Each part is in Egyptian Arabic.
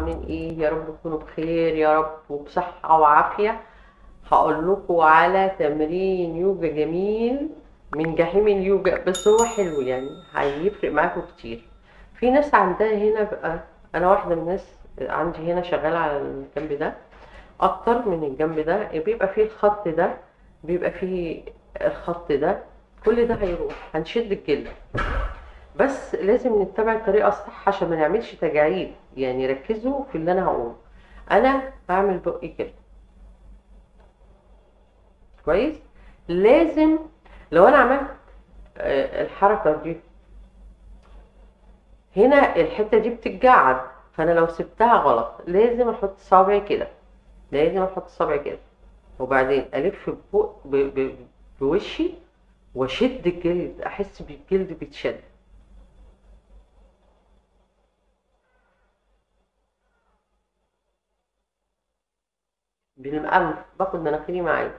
عاملين ايه يا رب تكونوا بخير يا رب وبصحة وعافية هقول لكم على تمرين يوجا جميل من جحيم اليوجا بس هو حلو يعني هيفرق معاكم كتير في ناس عندها هنا بقى انا واحدة من الناس عندي هنا شغالة على الجنب ده اكتر من الجنب ده بيبقى فيه الخط ده بيبقى فيه الخط ده كل ده هيروح هنشد الجلد بس لازم نتبع الطريقة الصح عشان ما نعملش تجاعيد يعني ركزوا في اللي انا هقوله انا هعمل بقي كده كويس لازم لو انا عملت آه، الحركة دي هنا الحتة دي بتتجعد فانا لو سبتها غلط لازم احط صابعي كده لازم احط صابعي كده وبعدين الف بفوق ب... ب... بوشي واشد الجلد احس بالجلد بيتشد بالانف باخد مناخيري معايا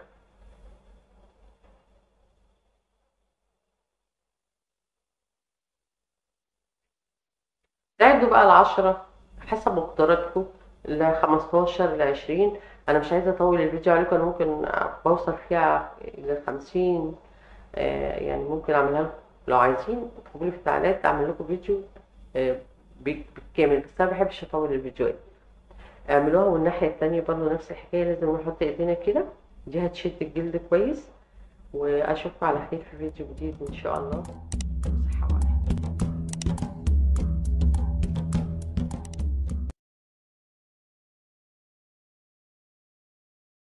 تعدوا بقى العشرة حسب مقدراتكم ل 15 ل 20 انا مش عايزه اطول الفيديو عليكم انا ممكن بوصل فيها ل 50 آه، يعني ممكن اعملها لكم لو عايزين اكتبوا لي في التعليقات اعمل لكم فيديو آه، بال- بالكامل بس انا ما بحبش اطول الفيديوهات اعملوها والناحيه التانية برضه نفس الحكايه لازم نحط ايدينا كده دي هتشد الجلد كويس واشوفكم على خير في فيديو جديد ان شاء الله